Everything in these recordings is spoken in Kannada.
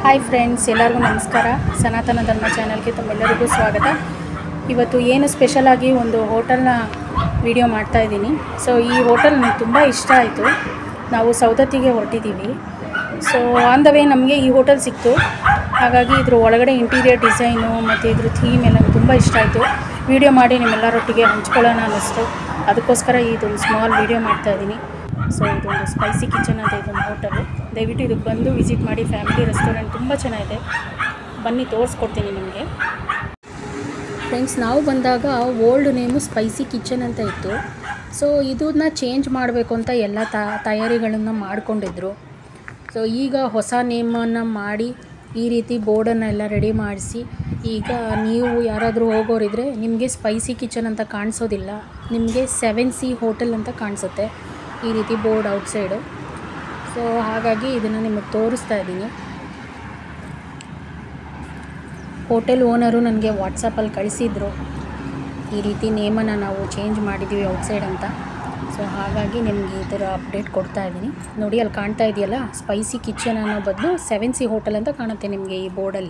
ಹಾಯ್ ಫ್ರೆಂಡ್ಸ್ ಎಲ್ಲರಿಗೂ ನಮಸ್ಕಾರ ಸನಾತನ ಧರ್ಮ ಚಾನಲ್ಗೆ ತಮ್ಮೆಲ್ಲರಿಗೂ ಸ್ವಾಗತ ಇವತ್ತು ಏನು ಸ್ಪೆಷಲ್ ಆಗಿ ಒಂದು ಹೋಟೆಲ್ನ ವಿಡಿಯೋ ಮಾಡ್ತಾ ಇದ್ದೀನಿ ಸೊ ಈ ಹೋಟೆಲ್ ನನಗೆ ತುಂಬ ಇಷ್ಟ ಆಯಿತು ನಾವು ಸೌದತ್ತಿಗೆ ಹೊರಟಿದ್ದೀವಿ ಸೊ ಆನ್ ದ ವೇ ನಮಗೆ ಈ ಹೋಟೆಲ್ ಸಿಕ್ತು ಹಾಗಾಗಿ ಇದ್ರ ಒಳಗಡೆ ಇಂಟೀರಿಯರ್ ಡಿಸೈನು ಮತ್ತು ಇದ್ರ ಥೀಮ್ ಎಲ್ಲ ತುಂಬ ಇಷ್ಟ ಆಯಿತು ವಿಡಿಯೋ ಮಾಡಿ ನಿಮ್ಮೆಲ್ಲರೊಟ್ಟಿಗೆ ಹಂಚ್ಕೊಳ್ಳೋಣ ಅನ್ನಿಸ್ತು ಅದಕ್ಕೋಸ್ಕರ ಇದೊಂದು ಸ್ಮಾಲ್ ವಿಡಿಯೋ ಮಾಡ್ತಾ ಇದ್ದೀನಿ ಸೊ ಇದೊಂದು ಸ್ಪೈಸಿ ಕಿಚನ್ ಅಂತ ಇದೊಂದು ಹೋಟೆಲು ದಯವಿಟ್ಟು ಇದಕ್ಕೆ ಬಂದು ವಿಸಿಟ್ ಮಾಡಿ ಫ್ಯಾಮಿಲಿ ರೆಸ್ಟೋರೆಂಟ್ ತುಂಬ ಚೆನ್ನಾಗಿದೆ ಬನ್ನಿ ತೋರಿಸ್ಕೊಡ್ತೀನಿ ನಿಮಗೆ ಫ್ರೆಂಡ್ಸ್ ನಾವು ಬಂದಾಗ ಓಲ್ಡ್ ನೇಮು ಸ್ಪೈಸಿ ಕಿಚನ್ ಅಂತ ಇತ್ತು ಸೊ ಇದನ್ನ ಚೇಂಜ್ ಮಾಡಬೇಕು ಅಂತ ಎಲ್ಲ ತಯಾರಿಗಳನ್ನು ಮಾಡಿಕೊಂಡಿದ್ರು ಸೊ ಈಗ ಹೊಸ ನೇಮನ್ನು ಮಾಡಿ ಈ ರೀತಿ ಬೋರ್ಡನ್ನೆಲ್ಲ ರೆಡಿ ಮಾಡಿಸಿ ಈಗ ನೀವು ಯಾರಾದರೂ ಹೋಗೋರಿದ್ರೆ ನಿಮಗೆ ಸ್ಪೈಸಿ ಕಿಚನ್ ಅಂತ ಕಾಣಿಸೋದಿಲ್ಲ ನಿಮಗೆ ಸೆವೆನ್ ಸಿ ಹೋಟೆಲ್ ಅಂತ ಕಾಣಿಸುತ್ತೆ ಈ ರೀತಿ ಬೋರ್ಡ್ ಔಟ್ಸೈಡು ಸೊ ಹಾಗಾಗಿ ಇದನ್ನು ನಿಮಗೆ ತೋರಿಸ್ತಾ ಇದ್ದೀನಿ ಹೋಟೆಲ್ ಓನರು ನನಗೆ ವಾಟ್ಸಪ್ಪಲ್ಲಿ ಕಳಿಸಿದ್ರು ಈ ರೀತಿ ನೇಮನ್ನು ನಾವು ಚೇಂಜ್ ಮಾಡಿದ್ದೀವಿ ಔಟ್ಸೈಡ್ ಅಂತ ಸೊ ಹಾಗಾಗಿ ನಿಮಗೆ ಇದರ ಅಪ್ಡೇಟ್ ಕೊಡ್ತಾ ಇದ್ದೀನಿ ನೋಡಿ ಅಲ್ಲಿ ಕಾಣ್ತಾ ಇದೆಯಲ್ಲ ಸ್ಪೈಸಿ ಕಿಚನ್ ಅನ್ನೋ ಬದಲು ಸೆವೆನ್ ಸಿ ಹೋಟೆಲ್ ಅಂತ ಕಾಣುತ್ತೆ ನಿಮಗೆ ಈ ಬೋರ್ಡಲ್ಲಿ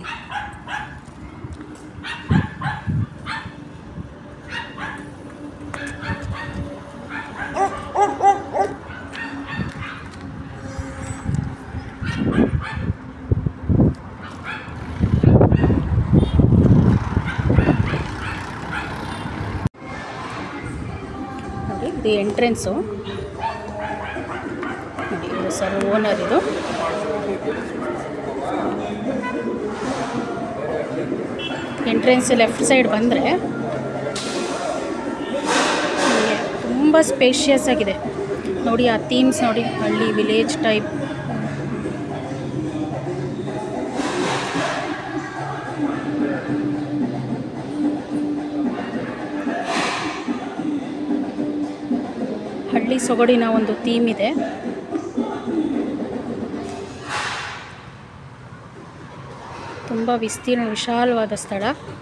ನೋಡಿ ಇದು ಎಂಟ್ರೆನ್ಸು ನೋಡಿ ಇದು ಸರ್ ಓನರ್ ಇದು ಎಂಟ್ರೆನ್ಸ್ ಲೆಫ್ಟ್ ಸೈಡ್ ಬಂದರೆ ತುಂಬ ಸ್ಪೇಷಿಯಸ್ ಆಗಿದೆ ನೋಡಿ ಆ ಥೀಮ್ಸ್ ನೋಡಿ ಹಳ್ಳಿ ವಿಲೇಜ್ ಟೈಪ್ ಹಳ್ಳಿ ಸೊಗಡಿನ ಒಂದು ಥೀಮ್ ಇದೆ ತುಂಬ ವಿಸ್ತೀರ್ಣ ವಿಶಾಲವಾದ ಸ್ಥಳ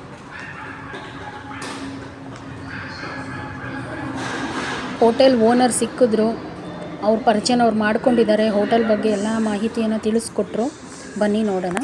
ಹೋಟೆಲ್ ಓನರ್ ಸಿಕ್ಕಿದ್ರು ಅವ್ರ ಪರಿಚಯನ ಅವ್ರು ಮಾಡ್ಕೊಂಡಿದ್ದಾರೆ ಹೋಟೆಲ್ ಬಗ್ಗೆ ಎಲ್ಲ ಮಾಹಿತಿಯನ್ನು ತಿಳಿಸ್ಕೊಟ್ರು ಬನ್ನಿ ನೋಡೋಣ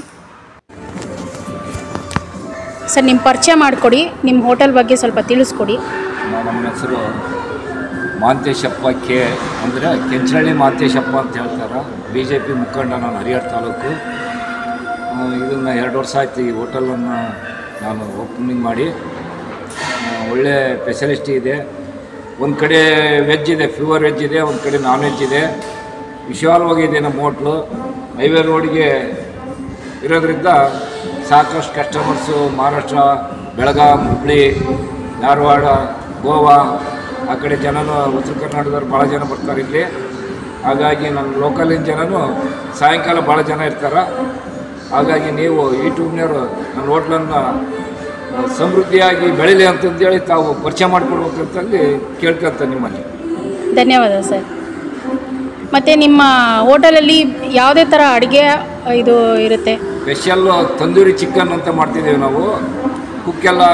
ಸರ್ ನಿಮ್ಮ ಪರಿಚಯ ಮಾಡಿಕೊಡಿ ನಿಮ್ಮ ಹೋಟೆಲ್ ಬಗ್ಗೆ ಸ್ವಲ್ಪ ತಿಳಿಸ್ಕೊಡಿ ನಮ್ಮ ಹೆಸರು ಮಾಂತೇಶಪ್ಪ ಕೆ ಅಂದರೆ ಕೆಂಚನಹಳ್ಳಿ ಮಾಂತೇಶಪ್ಪ ಅಂತ ಹೇಳ್ತಾರೆ ಬಿ ಜೆ ಪಿ ಮುಖಂಡ ನಾನು ಹರಿಹರ ತಾಲೂಕು ಇದನ್ನು ಎರಡು ವರ್ಷ ಆಯ್ತು ಈ ಹೋಟೆಲನ್ನು ನಾನು ಓಪನಿಂಗ್ ಮಾಡಿ ಆ, ಒಳ್ಳೆ ಫೆಸಿಲಿಟಿ ಇದೆ ಒಂದು ಕಡೆ ವೆಜ್ ಇದೆ ಪ್ಯೂರ್ ವೆಜ್ ಇದೆ ಒಂದು ಕಡೆ ನಾನ್ ವೆಜ್ ಇದೆ ವಿಶಾಲವಾಗಿದೆ ನಮ್ಮ ಹೋಟ್ಲು ಹೈವೇ ರೋಡ್ಗೆ ಇರೋದ್ರಿಂದ ಸಾಕಷ್ಟು ಕಸ್ಟಮರ್ಸು ಮಹಾರಾಷ್ಟ್ರ ಬೆಳಗಾಂ ಹುಬ್ಳಿ ಧಾರವಾಡ ಗೋವಾ ಆ ಕಡೆ ಜನನು ಉತ್ತರ ಕರ್ನಾಟಕದವ್ರು ಭಾಳ ಜನ ಬರ್ತಾರೆ ಇಲ್ಲಿ ಹಾಗಾಗಿ ನಮ್ಮ ಲೋಕಲಿನ ಜನನು ಸಾಯಂಕಾಲ ಭಾಳ ಜನ ಇರ್ತಾರೆ ಹಾಗಾಗಿ ನೀವು ಯೂಟ್ಯೂಬ್ನವರು ನನ್ನ ಹೋಟ್ಲನ್ನು ಸಮೃದ್ಧಿಯಾಗಿ ಬೆಳೀಲಿ ಅಂತಂದೇಳಿ ತಾವು ಪರಿಚಯ ಮಾಡಿಕೊಡ್ಬೇಕಂತಂದು ಕೇಳ್ಕೊಂತ ನಿಮ್ಮಲ್ಲಿ ಧನ್ಯವಾದ ಸರ್ ಮತ್ತು ನಿಮ್ಮ ಹೋಟೆಲಲ್ಲಿ ಯಾವುದೇ ಥರ ಅಡುಗೆ ಇದು ಇರುತ್ತೆ ಸ್ಪೆಷಲ್ ತಂದೂರಿ ಚಿಕನ್ ಅಂತ ಮಾಡ್ತಿದ್ದೀವಿ ನಾವು ಕುಕ್ಕೆಲ್ಲ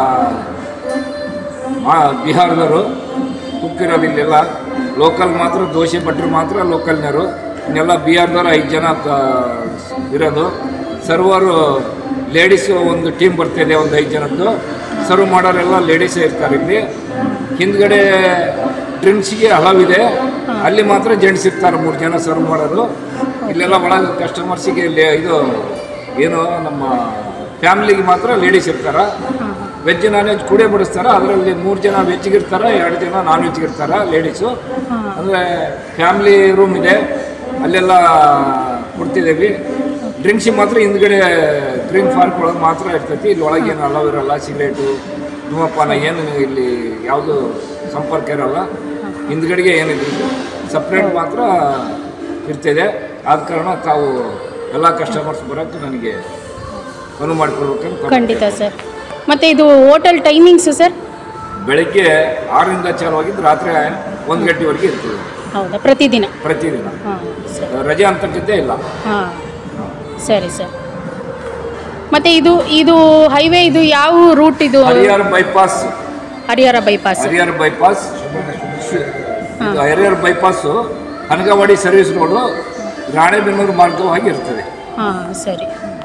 ಮಾ ಬಿಹಾರದವರು ಕುಕ್ ಇರೋದು ಇಲ್ಲೆಲ್ಲ ಲೋಕಲ್ ಮಾತ್ರ ದೋಸೆ ಭಟ್ರು ಮಾತ್ರ ಲೋಕಲ್ನವರು ಇನ್ನೆಲ್ಲ ಬಿಹಾರದವ್ರು ಐದು ಜನ ತ- ಇರೋದು ಸರ್ವರು ಲೇಡೀಸು ಒಂದು ಟೀಮ್ ಬರ್ತಿದೆ ಒಂದು ಐದು ಜನದ್ದು ಸರ್ವ್ ಮಾಡೋರೆಲ್ಲ ಲೇಡೀಸೇ ಇರ್ತಾರೆ ಇಲ್ಲಿ ಹಿಂದ್ಗಡೆ ಡ್ರಿಂಕ್ಸ್ಗೆ ಹಲವಿದೆ ಅಲ್ಲಿ ಮಾತ್ರ ಜೆಂಟ್ಸ್ ಇರ್ತಾರೆ ಮೂರು ಜನ ಸರ್ವ್ ಮಾಡೋರು ಇಲ್ಲೆಲ್ಲ ಒಳಗೆ ಕಸ್ಟಮರ್ಸಿಗೆ ಇಲ್ಲಿ ಇದು ಏನು ನಮ್ಮ ಫ್ಯಾಮ್ಲಿಗೆ ಮಾತ್ರ ಲೇಡೀಸ್ ಇರ್ತಾರೆ ವೆಜ್ ನಾನ್ ವೆಜ್ ಕೂಡೇ ಬಡಿಸ್ತಾರೆ ಅದರಲ್ಲಿ ಮೂರು ಜನ ವೆಜ್ಗೆ ಇರ್ತಾರೆ ಎರಡು ಜನ ನಾನ್ ವೆಜ್ಗೆ ಇರ್ತಾರೆ ಲೇಡೀಸು ಅಂದರೆ ಫ್ಯಾಮ್ಲಿ ರೂಮ್ ಇದೆ ಅಲ್ಲೆಲ್ಲ ಕೊಡ್ತಿದ್ದೀವಿ ಡ್ರಿಂಕ್ಸಿಗೆ ಮಾತ್ರ ಹಿಂದ್ಗಡೆ ಡ್ರಿಂಕ್ ಪಾರ್ಕ್ ಒಳಗೆ ಮಾತ್ರ ಇರ್ತೈತಿ ಇಲ್ಲಿ ಒಳಗೆ ಏನು ಅಲವ್ ಇರಲ್ಲ ಸಿಗರೇಟು ಧೂಮಪಾನ ಏನು ಇಲ್ಲಿ ಯಾವುದು ಸಂಪರ್ಕ ಇರಲ್ಲ ಹಿಂದ್ಗಡೆಗೆ ಏನಿಲ್ಲ ಸಪ್ರೇಟ್ ಮಾತ್ರ ಇರ್ತಿದೆ ಆದ ಕಾರಣ ತಾವು ಎಲ್ಲ ಕಸ್ಟಮರ್ಸ್ ಬರೋಕ್ಕೆ ನನಗೆ ಅನುವು ಮಾಡಿಕೊಡ್ಬೇಕಂತ ಖಂಡಿತ ಸರ್ ಮತ್ತು ಇದು ಹೋಟೆಲ್ ಟೈಮಿಂಗ್ಸು ಸರ್ ಬೆಳಗ್ಗೆ ಆರರಿಂದ ಚಾಲುವಾಗಿದ್ದು ರಾತ್ರಿ ಒಂದು ಗಂಟೆವರೆಗೆ ಇರ್ತದೆ ಹೌದಾ ಪ್ರತಿದಿನ ಪ್ರತಿದಿನ ಹಾಂ ಸರಿ ರಜೆ ಅಂತಕ್ಕಂತೆ ಇಲ್ಲ ಹಾಂ ಸರಿ ಸರ್ ಮತ್ತು ಇದು ಇದು ಹೈವೇ ಇದು ಯಾವ ರೂಟ್ ಇದು Harihar bypass Harihar bypass Harihar bypass ಇದು Harihar bypass Hanagavadi service road Ranebennur ಮಾರ್ಗವಾಗಿ ಇರ್ತದೆ ಹಾಂ ಸರಿ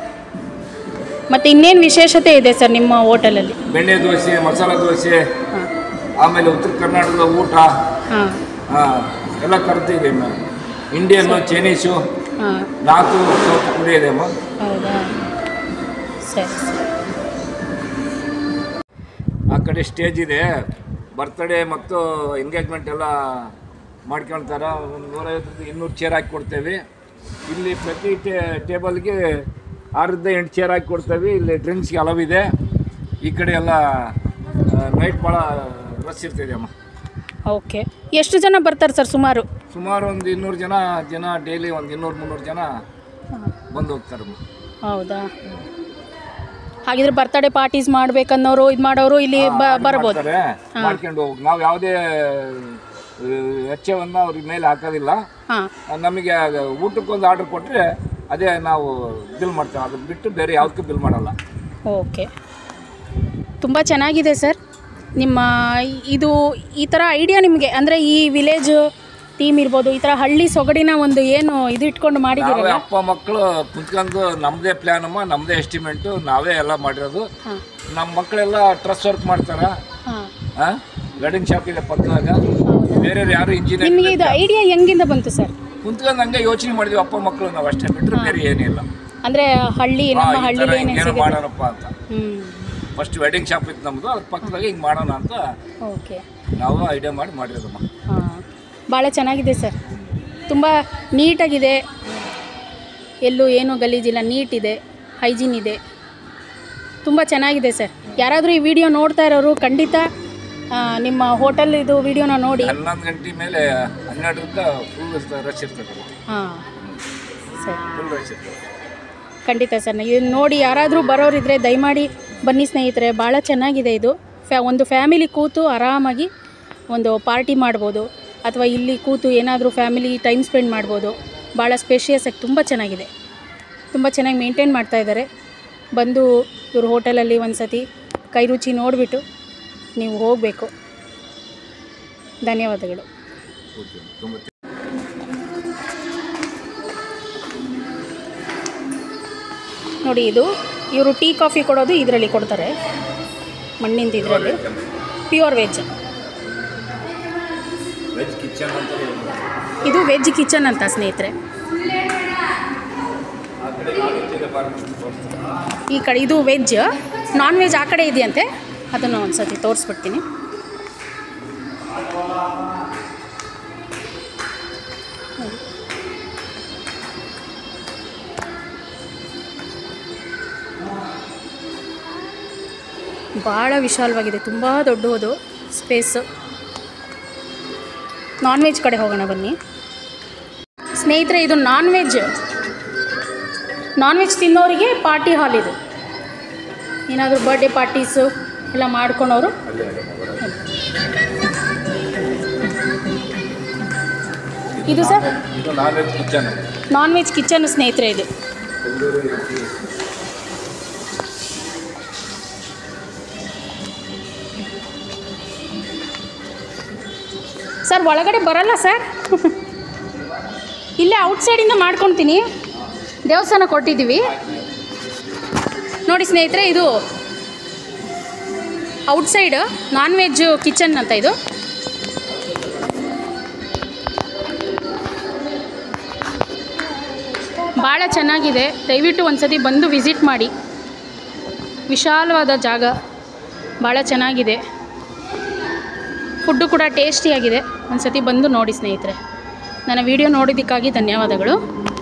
ಮತ್ತು ಇನ್ನೇನು ವಿಶೇಷತೆ ಇದೆ ಸರ್ ನಿಮ್ಮ ಹೋಟೆಲಲ್ಲಿ ಬೆಣ್ಣೆ ದೋಸೆ ಮಸಾಲ ದೋಸೆ ಹಾಂ ಆಮೇಲೆ ಉತ್ತರ ಕರ್ನಾಟಕದ ಊಟ ಹಾಂ ಆ, ಎಲ್ಲ ಥರದ್ದು ಇದೆ ಅಮ್ಮ ಇಂಡಿಯನ್ನು ಚೈನೀಸು ಹಾಂ ನಾಲ್ಕು ಸೌತ್ ಕೊರಿಯಾ ಇದೆ ಅಮ್ಮ ಹೌದಾ ಸರಿ ಸರಿ ಆ ಕಡೆ ಸ್ಟೇಜ್ ಇದೆ ಬರ್ತ್ಡೇ ಮತ್ತು ಎಂಗೇಜ್ಮೆಂಟ್ ಎಲ್ಲ ಮಾಡ್ಕೊಳ್ತಾರೆ ಒಂದು ನೂರೈವತ್ತರಿಂದ ಇನ್ನೂರು ಚೇರ್ ಹಾಕಿ ಕೊಡ್ತೇವೆ ಇಲ್ಲಿ ಪ್ರತಿ ಟೇಬಲ್ಗೆ ಆರರಿಂದ ಎಂಟು ಚೇರ್ ಹಾಕಿ ಕೊಡ್ತೇವೆ ಇಲ್ಲಿ ಡ್ರಿಂಕ್ಸ್ಗೆ ಅಲವ್ ಇದೆ ಈ ಕಡೆ ಎಲ್ಲ ನೈಟ್ ಭಾಳ ರಶ್ ಇರ್ತದೆ ಅಮ್ಮ ಓಕೆ ಎಷ್ಟು ಜನ ಬರ್ತಾರೆ ಸರ್ ಸುಮಾರು ಸುಮಾರು ಒಂದು ಇನ್ನೂರು ಜನ ಜನ ಡೈಲಿ ಒಂದು ಇನ್ನೂರು ಮುನ್ನೂರು ಜನ ಹಾಂ ಬಂದು ಹೋಗ್ತಾರಮ್ಮ ಹೌದಾ ಹಾಗಿದ್ರೆ ಬರ್ತಡೇ ಪಾರ್ಟೀಸ್ ಮಾಡ್ಬೇಕನ್ನೋರು ಇದು ಮಾಡೋರು ಇಲ್ಲಿ ಬ ಬರ್ಬೋದು ಮಾಡ್ತಾರೆ ಮಾಡ್ಕೊಂಡು ಹೋಗಿ ನಾವು ಯಾವುದೇ ಆ, ವೆಚ್ಚವನ್ನು ಅವ್ರಿಗೆ ಮೇಲೆ ಹಾಕೋದಿಲ್ಲ ಹಾಂ ನಮಗೆ ಊಟಕ್ಕೊಂದು ಆರ್ಡರ್ ಕೊಟ್ಟರೆ ಅದೇ ನಾವು ಬಿಲ್ ಮಾಡ್ತೇವೆ ಅದನ್ನ ಬಿಟ್ಟು ಬೇರೆ ಯಾವುದಕ್ಕೂ ಬಿಲ್ ಮಾಡಲ್ಲ ಓಕೆ ತುಂಬ ಚೆನ್ನಾಗಿದೆ ಸರ್ ನಿಮ್ಮ ಇದು ಈ ಥರ ಐಡಿಯಾ ನಿಮಗೆ ಅಂದರೆ ಈ ವಿಲೇಜ್ ಟೀಮ್ ಇರ್ಬೋದು ಈ ಥರ ಹಳ್ಳಿ ಸೊಗಡಿನ ಒಂದು ಏನು ಇದು ಇಟ್ಕೊಂಡು ನಾವೇ ಮಾಡಿದ್ದೀರಲ್ಲ ಅಪ್ಪ ಮಕ್ಕಳು ಕುಂತ್ಕೊಂಡು ನಮ್ಮದೇ ಪ್ಲ್ಯಾನ್ ಅಮ್ಮ ನಮ್ಮದೇ ಎಸ್ಟಿಮೇಟು ನಾವೇ ಎಲ್ಲ ಮಾಡಿರೋದು ಹಾಂ ನಮ್ಮ ಮಕ್ಕಳೆಲ್ಲ ಟ್ರಸ್ ವರ್ಕ್ ಮಾಡ್ತಾರೆ ಹಾಂ ವೆಡ್ಡಿಂಗ್ ಶಾಪ್ ಇದೆ ಪಕ್ಕದಾಗ ಬೇರೆ ಯಾರು ಇಂಜಿನಿಯರ್ ನಿಮಗೆ ಇದು ಐಡಿಯಾ ಹೆಂಗಿಂದ ಬಂತು ಸರ್ ಕುಂತ್ಕೊಂಡು ಹಂಗೆ ಯೋಚನೆ ಮಾಡಿದ್ವಿ ಅಪ್ಪ ಮಕ್ಕಳು ನಾವು ಅಷ್ಟೇ ಬಿಟ್ಟರೆ ಬೇರೆ ಏನಿಲ್ಲ ಅಂದರೆ ಹಳ್ಳಿ ಹಾ, ನಮ್ಮ ಈ ಥರ ಹಳ್ಳಿಲಿ ಏನೇನು ಹಿಂಗೇನೋ ಸಿಗುತ್ತೆ ಮಾಡೋಣಪ್ಪ ಅಂತ ಹ್ಞೂ ಫಸ್ಟ್ ವೆಡ್ಡಿಂಗ್ ಶಾಪ್ ಇತ್ತು ನಮ್ಮದು ಅದ್ರ ಪಕ್ಕದಾಗ ಹಿಂಗೆ ಮಾಡೋಣ ಅಂತ ಓಕೆ ನಾವು ಐಡಿಯಾ ಮಾಡಿ ಮಾಡಿರೋದಮ್ಮ ಹಾಂ ಭಾಳ ಚೆನ್ನಾಗಿದೆ ಸರ್ ತುಂಬ ನೀಟಾಗಿದೆ ಎಲ್ಲೂ ಏನೂ ಗಲೀಜಿಲ್ಲ ನೀಟಿದೆ ಹೈಜೀನ್ ಇದೆ ತುಂಬ ಚೆನ್ನಾಗಿದೆ ಸರ್ ಯಾರಾದರೂ ಈ ವಿಡಿಯೋ ನೋಡ್ತಾ ಇರೋರು ಖಂಡಿತ ಆ, ನಿಮ್ಮ ಹೋಟೆಲ್ ಇದು ವಿಡಿಯೋನ ನೋಡಿ ಹನ್ನೊಂದು ಗಂಟೆ ಮೇಲೆ ಹನ್ನೆರಡರಿಂದ ಫುಲ್ ರಶ್ ಇರ್ತದೆ ಹಾಂ ಸರಿ ಫುಲ್ ರಶ್ ಇರ್ತದೆ ಖಂಡಿತ ಸರ್ ಇದನ್ನು ನೋಡಿ ಯಾರಾದರೂ ಬರೋರಿದ್ರೆ ದಯಮಾಡಿ ಬನ್ನಿ ಸ್ನೇಹಿತರೆ ಭಾಳ ಚೆನ್ನಾಗಿದೆ ಇದು ಫ್ಯಾ ಒಂದು ಫ್ಯಾಮಿಲಿ ಕೂತು ಆರಾಮಾಗಿ ಒಂದು ಪಾರ್ಟಿ ಮಾಡ್ಬೋದು ಅಥವಾ ಇಲ್ಲಿ ಕೂತು ಏನಾದರೂ ಫ್ಯಾಮಿಲಿ ಟೈಮ್ ಸ್ಪೆಂಡ್ ಮಾಡ್ಬೋದು ಭಾಳ ಸ್ಪೇಷಿಯಸ್ ಆಗಿ ತುಂಬ ಚೆನ್ನಾಗಿದೆ ತುಂಬ ಚೆನ್ನಾಗಿ ಮೇಂಟೈನ್ ಮಾಡ್ತಾ ಇದ್ದಾರೆ ಬಂದು ಇವ್ರ ಹೋಟೆಲಲ್ಲಿ ಒಂದು ಸತಿ ಕೈ ರುಚಿ ನೋಡಿಬಿಟ್ಟು ನೀವು ಹೋಗಬೇಕು ಧನ್ಯವಾದಗಳು ಓಕೆ ತುಂಬ ನೋಡಿ ಇದು ಇವರು ಟೀ ಕಾಫಿ ಕೊಡೋದು ಇದರಲ್ಲಿ ಕೊಡ್ತಾರೆ ಮಣ್ಣಿಂದ ಇದರಲ್ಲಿ ಪ್ಯೂರ್ ವೆಜ್ ವೆಜ್ ಕಿಚನ್ ಅಂತ ಇದು ವೆಜ್ ಕಿಚನ್ ಅಂತ ಸ್ನೇಹಿತರೆ ಆ ಕಡೆ ನಾನ್ ವೆಜ್ ಇದೆ ಬಾರ್ಬಿ ತೋರಿಸ್ತಾರೆ ಈ ಕಡೆ ಇದು ವೆಜ್ ನಾನ್ ವೆಜ್ ಆ ಕಡೆ ಇದೆಯಂತೆ ಅದನ್ನು ಒಂದು ಸತಿ ತೋರಿಸ್ಬಿಡ್ತೀನಿ ಭಾಳ ವಿಶಾಲವಾಗಿದೆ ತುಂಬ ದೊಡ್ಡದು ಸ್ಪೇಸ್ ನಾನ್ ವೆಜ್ ಕಡೆ ಹೋಗೋಣ ಬನ್ನಿ ಸ್ನೇಹಿತರೆ ಇದು ನಾನ್ ವೆಜ್ ನಾನ್ ವೆಜ್ ತಿನ್ನೋರಿಗೆ ಪಾರ್ಟಿ ಹಾಲ್ ಇದು ಏನಾದರೂ ಬರ್ಡೇ ಪಾರ್ಟೀಸು ಎಲ್ಲ ಮಾಡ್ಕೊಳೋರು ಅಲ್ಲೇ ಅಲ್ಲೇ ಬರೋದು. ಇದು ಸರ್ ಇದು non veg kitchen non veg kitchen ಸ್ನೇಹಿತರೆ ಇದು ತಂದೂರಿ ರೊಟ್ಟಿ ಸರ್ ಒಳಗಡೆ ಬರಲ್ಲ ಸರ್ ಇಲ್ಲೇ ಔಟ್ಸೈಡಿಂದ ಮಾಡ್ಕೊಳ್ತೀನಿ ದೇವಸ್ಥಾನ ಕೊಟ್ಟಿದ್ದೀವಿ ನೋಡಿ ಸ್ನೇಹಿತರೆ ಇದು ಔಟ್ಸೈಡ್ ನಾನ್ ವೆಜ್ ಕಿಚನ್ ಅಂತ ಇದು ಭಾಳ ಚೆನ್ನಾಗಿದೆ ದಯವಿಟ್ಟು ಒಂದ್ಸತಿ ಬಂದು ವಿಸಿಟ್ ಮಾಡಿ ವಿಶಾಲವಾದ ಜಾಗ ಭಾಳ ಚೆನ್ನಾಗಿದೆ ಫುಡ್ಡು ಕೂಡ ಟೇಸ್ಟಿಯಾಗಿದೆ ಒಂದು ಸತಿ ಬಂದು ನೋಡಿ ಸ್ನೇಹಿತರೆ ನನ್ನ ವಿಡಿಯೋ ನೋಡಿದ್ದಕ್ಕಾಗಿ ಧನ್ಯವಾದಗಳು